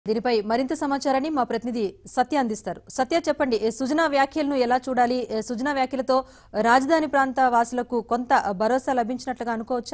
దీనిపై మరింత సమాచారాన్ని మా ప్రతినిధి సత్య అందిస్తారు సత్య చెప్పండి ఏ సుజనా వ్యాఖ్యలను ఎలా చూడాలి ఏ సుజనా వ్యాఖ్యలతో రాజధాని ప్రాంత వాసులకు కొంత భరోసా లభించినట్లుగా అనుకోవచ్చా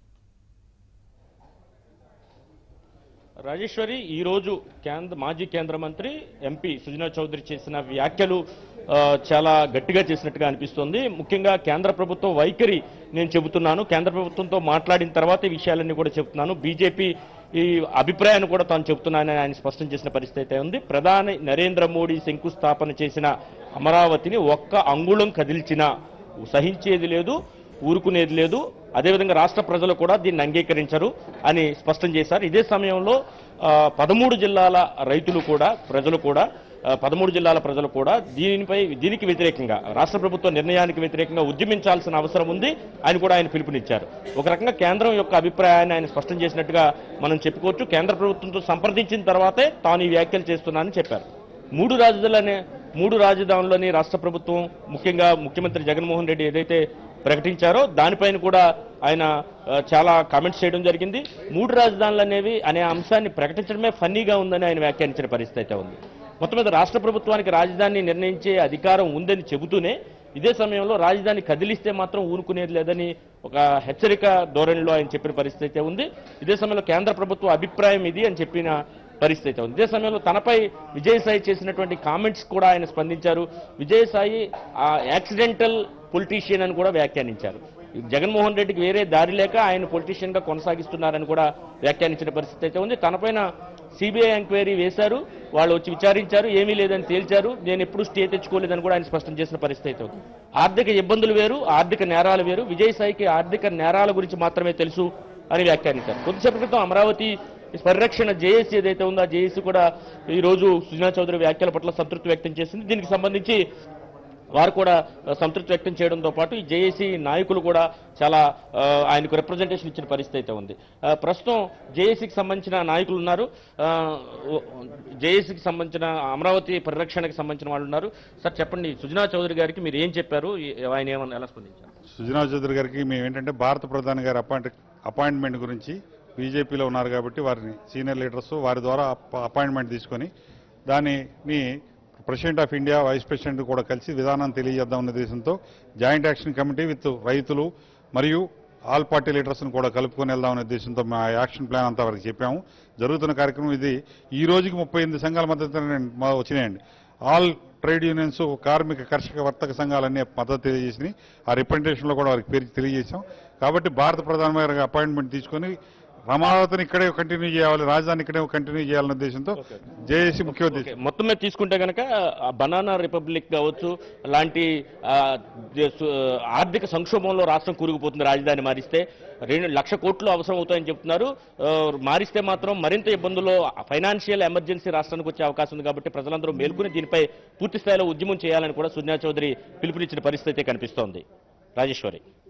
రాజేశ్వరి ఈ రోజు కేంద్ర మాజీ కేంద్ర మంత్రి ఎంపీ సుజనా చౌదరి చేసిన వ్యాఖ్యలు ఆ, చాలా గట్టిగా చేసినట్టుగా అనిపిస్తోంది ముఖ్యంగా కేంద్ర ప్రభుత్వం వైఖరి నేను చెబుతున్నాను కేంద్ర ప్రభుత్వంతో మాట్లాడిన తర్వాత ఈ విషయాలన్నీ కూడా చెబుతున్నాను బీజేపీ ఈ అభిప్రాయాన్ని కూడా తాను చెబుతున్నానని ఆయన స్పష్టం చేసిన పరిస్థితి అయితే ఉంది ప్రధాని నరేంద్ర మోడీ శంకుస్థాపన చేసిన అమరావతిని ఒక్క అంగుళం కదిల్చినా సహించేది లేదు ఊరుకునేది లేదు అదేవిధంగా రాష్ట్ర ప్రజలు కూడా దీన్ని అంగీకరించరు అని స్పష్టం చేశారు ఇదే సమయంలో ఆ, పదమూడు జిల్లాల రైతులు కూడా ప్రజలు కూడా ఆ, పదమూడు జిల్లాల ప్రజలు కూడా దీనిపై దీనికి వ్యతిరేకంగా రాష్ట్ర ప్రభుత్వ నిర్ణయానికి వ్యతిరేకంగా ఉద్యమించాల్సిన అవసరం ఉంది అని కూడా ఆయన పిలుపునిచ్చారు ఒక రకంగా కేంద్రం యొక్క అభిప్రాయాన్ని ఆయన స్పష్టం చేసినట్టుగా మనం చెప్పుకోవచ్చు కేంద్ర ప్రభుత్వంతో సంప్రదించిన తర్వాతే తాను ఈ వ్యాఖ్యలు చేస్తున్నానని చెప్పారు మూడు రాజధానులనే మూడు రాజధానులని రాష్ట్ర ప్రభుత్వం ముఖ్యంగా ముఖ్యమంత్రి జగన్మోహన్ రెడ్డి ఏదైతే ప్రకటించారో దానిపైన కూడా ఆయన ఆ, చాలా కామెంట్స్ చేయడం జరిగింది మూడు రాజధానులు అనేవి అనే అంశాన్ని ప్రకటించడమే ఫన్నీగా ఉందని ఆయన వ్యాఖ్యానించిన పరిస్థితి అయితే ఉంది మొత్తం మీద రాష్ట్ర ప్రభుత్వానికి రాజధాని నిర్ణయించే అధికారం ఉందని చెబుతూనే ఇదే సమయంలో రాజధాని కదిలిస్తే మాత్రం ఊరుకునేది లేదని ఒక హెచ్చరిక ధోరణిలో ఆయన చెప్పిన పరిస్థితి అయితే ఉంది ఇదే సమయంలో కేంద్ర ప్రభుత్వ అభిప్రాయం ఇది అని చెప్పిన పరిస్థితి అయితే ఉంది ఇదే సమయంలో తనపై విజయసాయి చేసినటువంటి కామెంట్స్ కూడా ఆయన స్పందించారు విజయసాయి ఆ యాక్సిడెంటల్ పొలిటీషియన్ అని కూడా వ్యాఖ్యానించారు జగన్మోహన్ రెడ్డికి వేరే దారి లేక ఆయన పొలిటీషియన్ గా కొనసాగిస్తున్నారని కూడా వ్యాఖ్యానించిన పరిస్థితి అయితే ఉంది తనపైన సిబిఐ ఎంక్వైరీ వేశారు వాళ్ళు వచ్చి విచారించారు ఏమీ లేదని తేల్చారు నేను ఎప్పుడు స్టే తెచ్చుకోలేదని కూడా ఆయన స్పష్టం చేసిన పరిస్థితి అయితే ఉంది ఆర్థిక ఇబ్బందులు వేరు ఆర్థిక నేరాలు వేరు విజయసాయికి ఆర్థిక నేరాల గురించి మాత్రమే తెలుసు అని వ్యాఖ్యానించారు కొద్దిసేపటి క్రితం అమరావతి పరిరక్షణ జేఏసీ ఏదైతే ఉందో ఆ జేఏసీ కూడా ఈ రోజు సుజనా చౌదరి వ్యాఖ్యల పట్ల సంతృప్తి వ్యక్తం చేసింది దీనికి సంబంధించి వారు కూడా ఆ, సంతృప్తి వ్యక్తం చేయడంతో పాటు ఈ జేఏసీ నాయకులు కూడా చాలా ఆ, ఆయనకు రిప్రజెంటేషన్ ఇచ్చిన పరిస్థితి అయితే ఉంది ఆ, ప్రస్తుతం జేఏసీకి సంబంధించిన నాయకులు ఉన్నారు జేఏసీకి సంబంధించిన అమరావతి పరిరక్షణకి సంబంధించిన వాళ్ళు ఉన్నారు సార్ చెప్పండి సుజనా చౌదరి గారికి మీరు ఏం చెప్పారు ఈ- ఆయన ఏమన్నా ఎలా స్పందించారు సుజనా చౌదరి గారికి మేము ఏంటంటే భారత ప్రధాని గారి అపాయింట్ అపాయింట్మెంట్ గురించి బీజేపీలో ఉన్నారు కాబట్టి వారిని సీనియర్ లీడర్స్ వారి ద్వారా అప- అపాయింట్మెంట్ తీసుకొని దానిని president of India vice president కూడా కలిసి విధానం తెలియజేద్దాం అనే ఉద్దేశంతో జాయింట్ యాక్షన్ కమిటీ విత్ రైతులు మరియు ఆల్ పార్టీ లీడర్స్ని కూడా కలుపుకొని వెళ్దాం అనే ఉద్దేశంతో మా యాక్షన్ ప్లాన్ అంతా వారికి చెప్పాము జరుగుతున్న కార్యక్రమం ఇది ఈ రోజుకి ముప్పై ఎనిమిది సంఘాల మద్దతు మా వచ్చినాయండి ఆల్ ట్రేడ్ యూనియన్స్ కార్మిక కర్షక వర్తక సంఘాలన్నీ మద్దతు తెలియజేసినాయి ఆ రిప్రజెంటేషన్లో కూడా వారికి పేరు తెలియజేశాం కాబట్టి భారత ప్రధాని గారి అపాయింట్మెంట్ తీసుకొని అమరావతిని ఇక్కడే కంటిన్యూ చేయాలి రాజధాని ఇక్కడే కంటిన్యూ చేయాలనే ఉద్దేశంతో జేఏసీ ముఖ్య ఓకే ఉద్దేశం మొత్తం మీద తీసుకుంటే కనుక బనానా రిపబ్లిక్ కావచ్చు అలాంటి ఆ, దే- సు- ఆర్థిక సంక్షోభంలో రాష్ట్రం కూరుకుపోతుంది రాజధాని మారిస్తే రెండు లక్ష కోట్లు అవసరం అవుతాయని చెప్తున్నారు ఆ, మారిస్తే మాత్రం మరింత ఇబ్బందుల్లో ఫైనాన్షియల్ ఎమర్జెన్సీ రాష్ట్రానికి వచ్చే అవకాశం ఉంది కాబట్టి ప్రజలందరూ మేల్కొని దీనిపై పూర్తి స్థాయిలో ఉద్యమం చేయాలని కూడా సుజ్ఞా చౌదరి పిలుపునిచ్చిన పరిస్థితి అయితే కనిపిస్తోంది రాజేశ్వరి